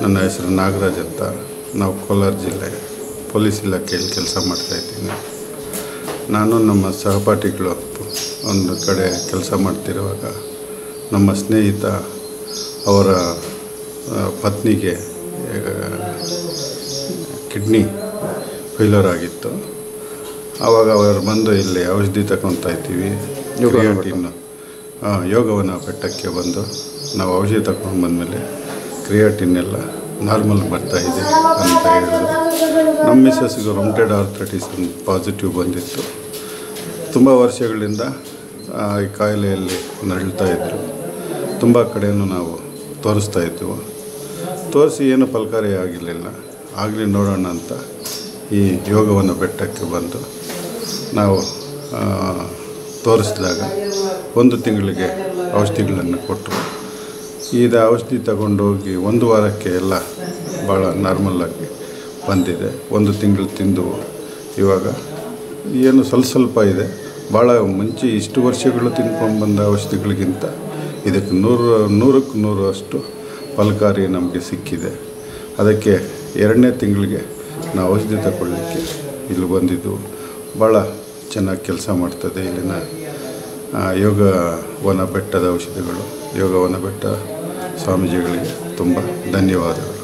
ನನ್ನ ಹೆಸರು ನಾಗರಾಜ್ ಅಂತ ನಾವು ಕೋಲಾರ ಜಿಲ್ಲೆ ಪೊಲೀಸ್ ಇಲಾಖೆಯಲ್ಲಿ ಕೆಲಸ ಮಾಡ್ತಾಯಿದ್ದೀನಿ ನಾನು ನಮ್ಮ ಸಹಪಾಠಿಗಳು ಒಂದು ಕಡೆ ಕೆಲಸ ಮಾಡ್ತಿರುವಾಗ ನಮ್ಮ ಸ್ನೇಹಿತ ಅವರ ಆ, ಪತ್ನಿಗೆ ಕಿಡ್ನಿ ಫೇಲ್ಯೂರ್ ಆಗಿತ್ತು ಆವಾಗ ಅವರು ಬಂದು ಇಲ್ಲಿ ಔಷಧಿ ತಗೊತಾ ಇದ್ದೀವಿ ಕ್ರಿಯಾಟಿನ್ ಯೋಗವನ ಬೆಟ್ಟಕ್ಕೆ ಬಂದು ನಾವು ಔಷಧಿ ತಗೊಂಡು ಬಂದಮೇಲೆ ಕ್ರಿಯಾಟಿನ್ ಎಲ್ಲ ನಾರ್ಮಲ್ ಬರ್ತಾ ಇದೆ ಅಂತ ಹೇಳಿದ್ರು ನಮ್ಮ ಮಿಸ್ಸಸ್ಗೆ ರೊಮ್ಟೆಡ್ ಆರ್ಥ್ರೈಟಿಸ್ ಪಾಸಿಟಿವ್ ಬಂದಿತ್ತು ತುಂಬ ವರ್ಷಗಳಿಂದ ಆ, ಈ ಕಾಯಿಲೆಯಲ್ಲಿ ನರಳ್ತಾ ಇದ್ದರು ತುಂಬ ಕಡೆಯೂ ನಾವು ತೋರಿಸ್ತಾ ಇದ್ದೆವು ತೋರಿಸಿ ಏನು ಫಲಕಾರಿ ಆಗಿರಲಿಲ್ಲ ಆಗಲಿ ನೋಡೋಣ ಅಂತ ಈ ಯೋಗವನ ಬೆಟ್ಟಕ್ಕೆ ಬಂದು ನಾವು ಆ, ತೋರಿಸಿದಾಗ ಒಂದು ತಿಂಗಳಿಗೆ ಔಷಧಿಗಳನ್ನು ಕೊಟ್ಟರು ಇದು ಔಷಧಿ ತಗೊಂಡೋಗಿ ಒಂದು ವಾರಕ್ಕೆ ಎಲ್ಲ ಭಾಳ ನಾರ್ಮಲ್ಲಾಗಿ ಬಂದಿದೆ ಒಂದು ತಿಂಗಳು ತಿಂದು ಇವಾಗ ಏನು ಸ್ವಲ್ಪ ಸ್ವಲ್ಪ ಇದೆ ಭಾಳ ಮುಂಚೆ ಇಷ್ಟು ವರ್ಷಗಳು ತಿನ್ಕೊಂಡು ಬಂದ ಔಷಧಿಗಳಿಗಿಂತ ಇದಕ್ಕೆ ನೂರು ನೂರಕ್ಕೆ ನೂರು ಅಷ್ಟು ಫಲಕಾರಿ ನಮಗೆ ಸಿಕ್ಕಿದೆ ಅದಕ್ಕೆ ಎರಡನೇ ತಿಂಗಳಿಗೆ ನಾವು ಔಷಧಿ ತಗೊಳ್ಳಿಕ್ಕೆ ಇಲ್ಲಿ ಬಂದಿದ್ದು ಭಾಳ ಚೆನ್ನಾಗಿ ಕೆಲಸ ಮಾಡ್ತದೆ ಇಲ್ಲಿನ ಆ, ಯೋಗವನ ಬೆಟ್ಟದ ಔಷಧಿಗಳು ಯೋಗವನ ಬೆಟ್ಟ ಸ್ವಾಮೀಜಿಗಳಿಗೆ ತುಂಬ ಧನ್ಯವಾದಗಳು